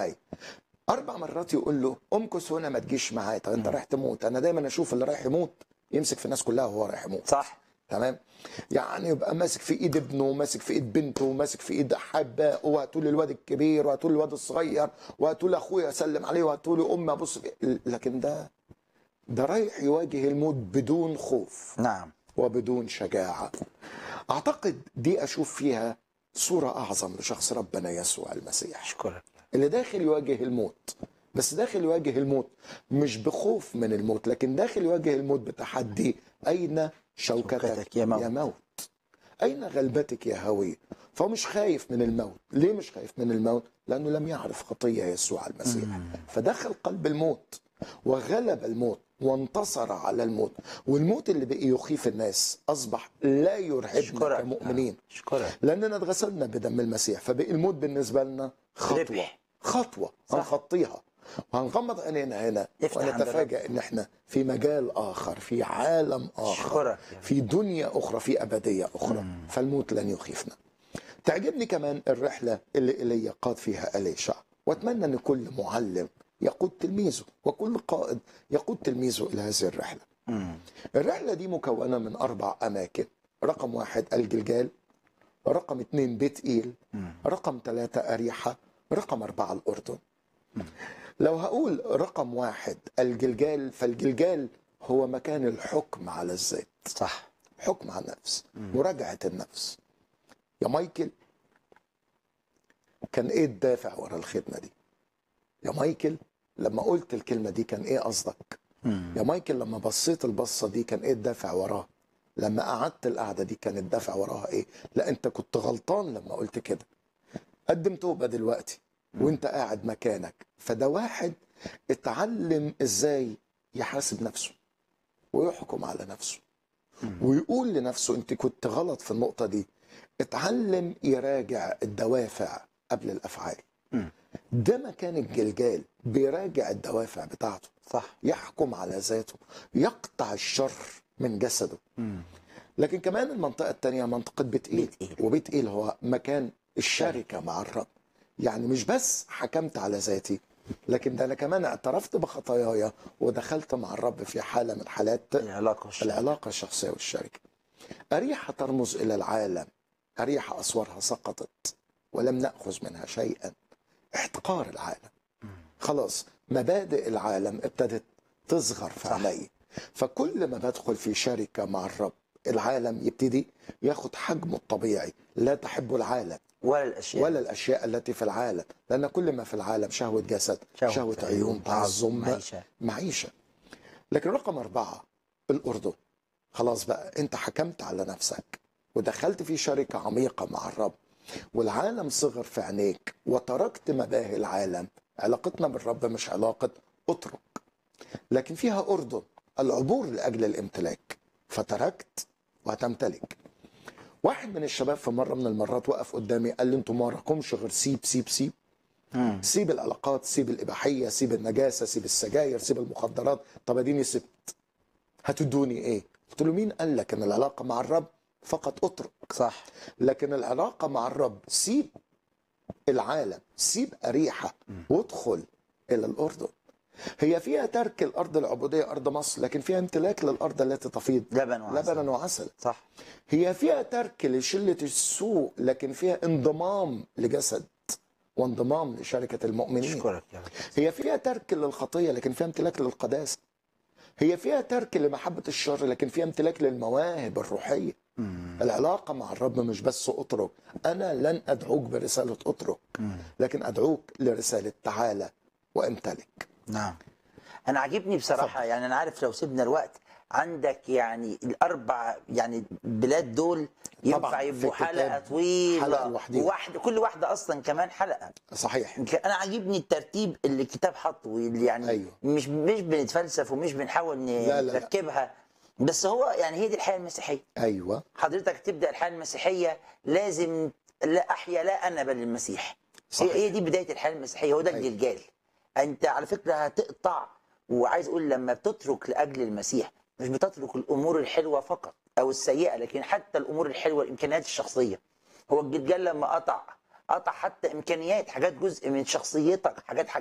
معايا اربع مرات يقول له امكث هنا ما تجيش معايا طب انت رايح تموت انا دايما اشوف اللي رايح يموت يمسك في الناس كلها وهو رايح يموت صح تمام يعني يبقى ماسك في ايد ابنه وماسك في ايد بنته وماسك في ايد احبائه وهاتوا لي الواد الكبير وهاتوا لي الواد الصغير وهاتوا لي اخويا اسلم عليه وهاتوا لي امي ابص فيه. لكن ده ده رايح يواجه الموت بدون خوف نعم وبدون شجاعه اعتقد دي اشوف فيها صوره اعظم لشخص ربنا يسوع المسيح اشكرك اللي داخل يواجه الموت بس داخل يواجه الموت مش بخوف من الموت لكن داخل يواجه الموت بتحدي أين شوكتك, شوكتك يا موت. يا موت أين غلبتك يا هوية فهو مش خايف من الموت ليه مش خايف من الموت لأنه لم يعرف خطية يسوع المسيح فدخل قلب الموت وغلب الموت وانتصر على الموت والموت اللي بقي يخيف الناس أصبح لا يرهبنا اشكرك كمؤمنين اشكرك لاننا اتغسلنا بدم المسيح فبقي الموت بالنسبه لنا خطوه ربح. خطوه صح. هنخطيها وهنغمض عينينا هنا افتح عند ونتفاجئ ان احنا في مجال اخر في عالم اخر أشكرك يا رب. في دنيا اخرى في ابديه اخرى فالموت لن يخيفنا تعجبني كمان الرحله اللي ايليا قاد فيها اليشع واتمنى ان كل معلم يقود تلميذه وكل قائد يقود تلميذه الى هذه الرحله مم. الرحلة دي مكونة من أربع أماكن رقم واحد الجلجال رقم اثنين بيت إيل رقم ثلاثة أريحة رقم أربعة الأردن لو هقول رقم واحد الجلجال فالجلجال هو مكان الحكم على الذات صح حكم على النفس مراجعة النفس يا مايكل كان ايه الدافع ورا الخدمة دي يا مايكل لما قلت الكلمة دي كان ايه قصدك مم. يا مايكل لما بصيت البصة دي كان ايه الدافع وراها لما قعدت القعدة دي كان الدافع وراها ايه لا انت كنت غلطان لما قلت كده قدم توبة دلوقتي وانت قاعد مكانك فده واحد اتعلم ازاي يحاسب نفسه ويحكم على نفسه ويقول لنفسه انت كنت غلط في النقطة دي اتعلم يراجع الدوافع قبل الافعال مم. ده مكان الجلجال بيراجع الدوافع بتاعته صح يحكم على ذاته يقطع الشر من جسده مم. لكن كمان المنطقة التانية منطقة بيت إيل بيت إيل. وبيت إيل هو مكان الشركة مع الرب يعني مش بس حكمت على ذاتي لكن ده أنا كمان اعترفت بخطاياي ودخلت مع الرب في حالة من حالات العلاقة والشركة. العلاقة الشخصية والشركة أريحة ترمز إلى العالم أريحة أسوارها سقطت ولم نأخذ منها شيئا احتقار العالم خلاص مبادئ العالم ابتدت تصغر في صح. عيني فكل ما بدخل في شركة مع الرب العالم يبتدي ياخد حجمه الطبيعي لا تحب العالم ولا الاشياء ولا الأشياء التي في العالم لأن كل ما في العالم شهوة جسد شهوة شهوة, عيون، عيون تعظم معيشة. معيشة لكن رقم أربعة الأردن خلاص بقى أنت حكمت على نفسك ودخلت في شركة عميقة مع الرب والعالم صغر في عينيك وتركت مباهي العالم علاقتنا بالرب مش علاقة اترك لكن فيها أردن العبور لأجل الامتلاك فتركت وهتمتلك واحد من الشباب في مرة من المرات وقف قدامي قال لي انتوا ما وراكمش غير سيب سيب سيب مم. سيب العلاقات سيب الإباحية سيب النجاسة سيب السجاير سيب المخدرات طب اديني سبت هتدوني ايه قلت له مين قال لك ان العلاقة مع الرب فقط اترك صح لكن العلاقة مع الرب سيب العالم سيب أريحة وادخل إلى الأردن هي فيها ترك الأرض العبودية أرض مصر لكن فيها امتلاك للأرض التي تفيض لبن وعسل لبنا وعسل صح هي فيها ترك لشلة السوء لكن فيها انضمام لجسد وانضمام لشركة المؤمنين اشكرك يا رب هي فيها ترك للخطية لكن فيها امتلاك للقداسة هي فيها ترك لمحبة الشر لكن فيها امتلاك للمواهب الروحية العلاقة مع الرب مش بس اترك أنا لن أدعوك برسالة اترك لكن أدعوك لرسالة تعالى وامتلك نعم انا عاجبني بصراحه يعني انا عارف لو سيبنا الوقت عندك يعني الاربع يعني بلاد دول ينفع طبعاً، يبقوا في حلقه كتاب طويله حلقة لوحديها. واحده كل واحده اصلا كمان حلقه صحيح انا عاجبني الترتيب اللي الكتاب حاطه واللي يعني أيوه. مش مش بنتفلسف ومش بنحاول ن- لا، لا، لا. نركبها بس هو يعني هي دي الحياه المسيحيه أيوة حضرتك تبدا الحياه المسيحيه لازم لا احيا لا انا بل المسيح صحيح. هي هي دي بدايه الحياه المسيحيه هو ده أيوة. الجلجال انت على فكره هتقطع وعايز اقول لما بتترك لاجل المسيح مش بتترك الامور الحلوه فقط او السيئه لكن حتى الامور الحلوه الامكانيات الشخصيه هو الجلجال لما قطع قطع حتى امكانيات حاجات جزء من شخصيتك حاجات